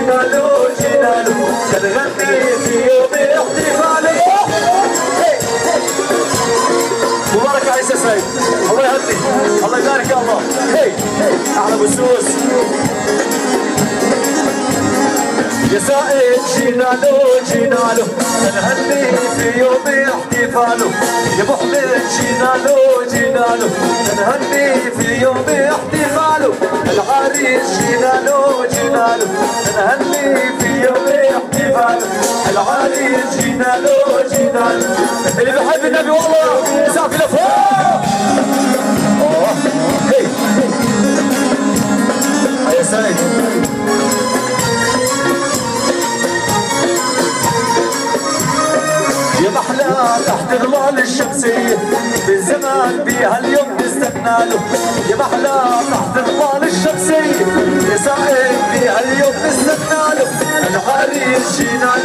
جينا له جينا له نغني في يوم احتفاله مبارك عيسى سعيد الله يهدي الله يبارك يا الله هي احلى بسوس يا سائل جينا له جينا له نهني في يوم احتفاله يا ابو حميد جينا له جينا له نهني في يوم احتفاله العريس جينا له جينا له نهني في يوم احتفاله العريس جينا له جينا له اللي بحب النبي والله يسعى في لفوق أوه. هي يا سيد يا محلى تحت ظلال الشمسية بالزمان بيها اليوم نستنى له يا محلى تحت ظلال الشمسية يا سائل بيها اليوم نستنى له العريس جينا